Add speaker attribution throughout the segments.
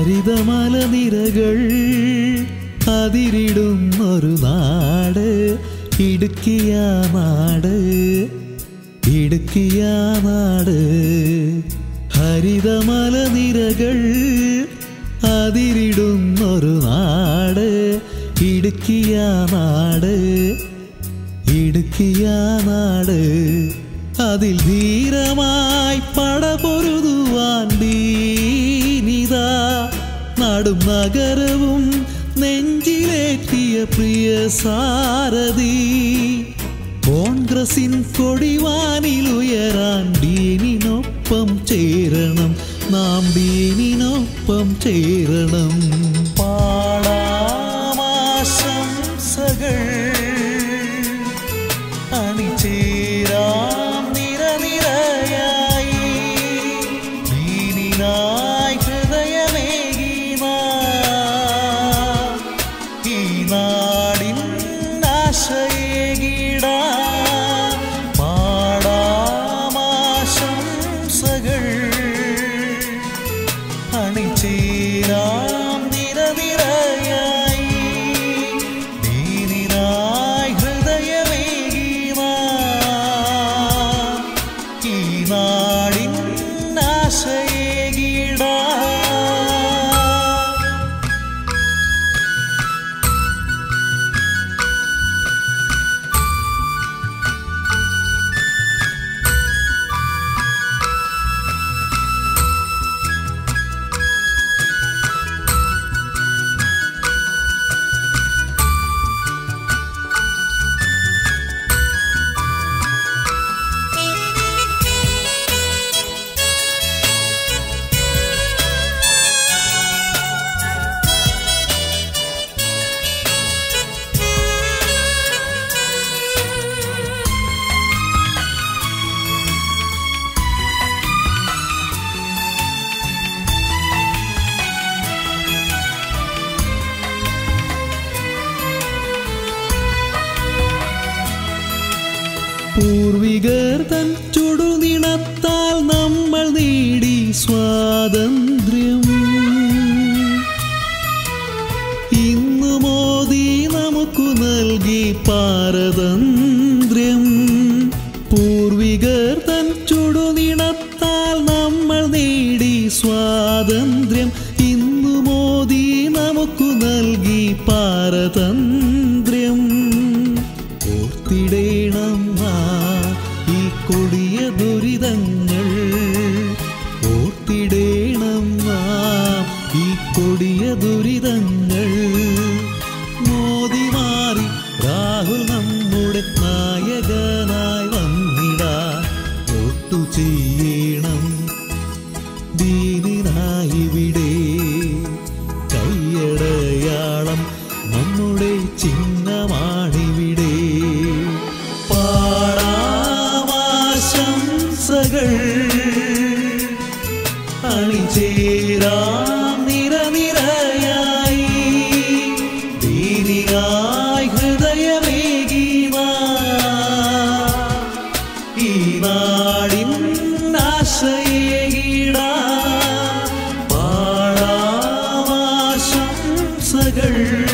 Speaker 1: ഹരിതമല നിരകൾ അതിരിടുന്നൊരു നാട് ഇടുക്കിയ നാട് ഇടുക്കിയ നാട് ഹരിതമല നിരകൾ അതിരിടുന്നൊരു നാട് ഇടുക്കിയ നാട് ഇടുക്കിയ നാട് അതിൽ ധീരമായി പടപൊരുതുവാൻ ദീനിതാ നാടും നഗരവും നെഞ്ചിലേറ്റിയ പ്രിയ സാരഥി കോൺഗ്രസിൻ കൊടിവാനിലുയരാൻ ഡീനിനൊപ്പം ചേരണം നാം ഡീനിനൊപ്പം ചേരണം പാടാമാശംസകൾ അണിചേരാം നിരനിരയായി ദീനിനായി ഹൃദയമേകി നാം ഈ നാടിൻ ആശയേകിടാം പാടാമാശംസകൾ അണിചേരാം നിരനിരയായി ദീനിനായി ഹൃദയമേകി നാം ഈ നാടിൻ ആശയേകിടാം പൂർവികർ തൻ ചുടുനിണത്താൽ നമ്മൾ നേടി സ്വാതന്ത്ര്യം ഇന്നു മോദി നമുക്കു നൽകി പാരതന്ത്ര്യം പൂർവികർ തൻ ചുടുനിണത്താൽ നമ്മൾ നേടി സ്വാതന്ത്ര്യം ഇന്നു മോദി നമുക്കു നൽകി പാരതന്ത്ര്യം ഓർത്തിടേണം നാം ഈ കൊടിയ ദുരിതങ്ങൾ ഓർത്തിടേണം നാം ഈ കൊടിയ ദുരിതങ്ങൾ മോദി മാറി രാഹുൽ നമ്മുടെ നായകനായി വന്നിടാ ഒട്ടു ചെയ്യണം ദീനിനായിവിടെ കൈയടയാളം നമ്മുടെ ചിഹ്നമാണിവിടെ പാടാമാശംസകൾ അണിചേരാം നിരനിരയായി ദീനിയായി ഹൃദയമേകി നാം ഈ നാടിൻ ആശയേകിടാ പാടാമാശംസകൾ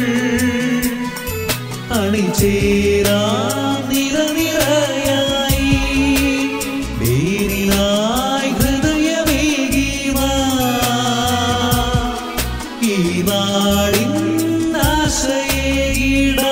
Speaker 1: അണിചേരാം നിരനിരയായി വേരിലായി ഹൃദയമേകി നാം ഈ നാടിൻ ആശയേകിടാ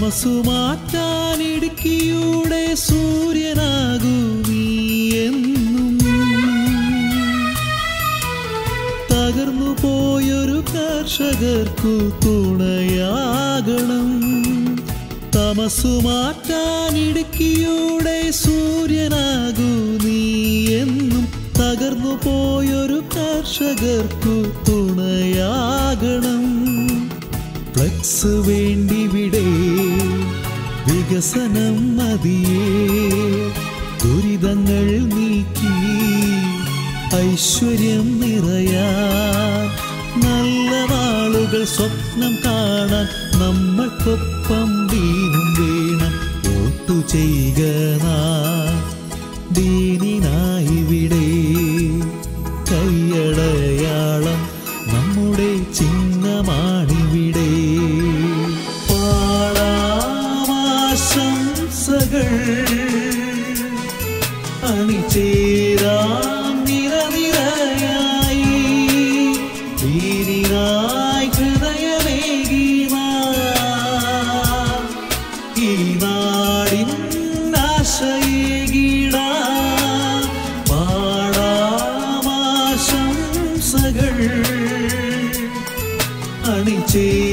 Speaker 1: തമസു മാറ്റാൻ ഇടുക്കിയുടെ സൂര്യനാകൂ നീ എന്നും തകർന്നു പോയൊരു കർഷകർക്കു തുണയാകണം തമസു മാറ്റാൻ ഇടുക്കിയുടെ സൂര്യനാകൂ നീ എന്നും തകർന്നു പോയൊരു കർഷകർക്കു തുണയാകണം ഫ്ലക്സ് വേണ്ടിവിടെ വികസനം മതിയേ ദുരിതങ്ങൾ നീക്കി ഐശ്വര്യം നിറയാൻ നല്ല നാളുകൾ സ്വപ്നം കാണാൻ നമ്മൾക്കൊപ്പം ദീനും വേണം വോട്ടു ചെയ്യുക നാം ദീനിനായിവിടെ കൈയടയാളം നമ്മുടെ ചിഹ്നമാണിവിടെ പാടാമാശംസകൾ അണിചേരാം നിറനിറയായി ദീനിനായി ഹൃദയമേകീന ഈ നാടിൻ ആശയേകീട പാടാമാശംസകൾ അണിചേ